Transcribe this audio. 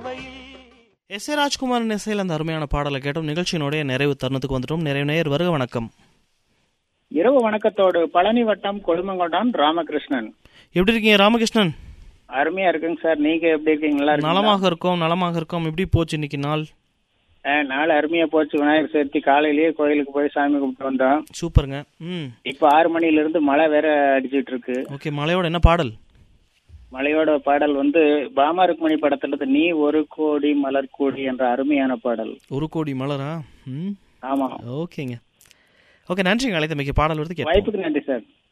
S A ராஜ்குமாரின் இசையில் அந்த அருமையான பாடலை கேட்டோம் நிகழ்ச்சியினுடைய நிறைவு தருணத்துக்கு வந்துட்டோம் நிறைவு நேர் வருக வணக்கம் இரவு வணக்கத்தோடு பழனி வட்டம் கொழுமங்கொண்டான் ராமகிருஷ்ணன் எப்படி இருக்கீங்க ராமகிருஷ்ணன் அருமையா இருக்குங்க சார் நீங்க எப்படி இருக்கீங்க நல்லா இருக்கீங்களா? நலமாக இருக்கோம் நலமாக இருக்கோம் எப்படி போச்சு இன்னைக்கு நாள் ஆ, நாள் அருமையா போச்சு விநாயகர் சதுர்த்தி காலையிலேயே கோயிலுக்கு போய் சாமி கும்பிட்டு வந்தோம் சூப்பருங்க ம் இப்ப ஆறு மணில இருந்து மழை வேற அடிச்சிட்டு இருக்கு ஓகே மலையோட என்ன பாடல் மழையோட பாடல் வந்து பாமா ருக்மணி படத்துல இருந்து நீ ஒரு கோடி மலர் கோடி என்ற அருமையான பாடல் ஒரு கோடி மலரா ம் ஆமா ஓகேங்க ஓகே நன்றிங்க அழைத்தமைக்கு பாடல் வருது கேட்போம் வாய்ப்புக்கு நன்றி சார்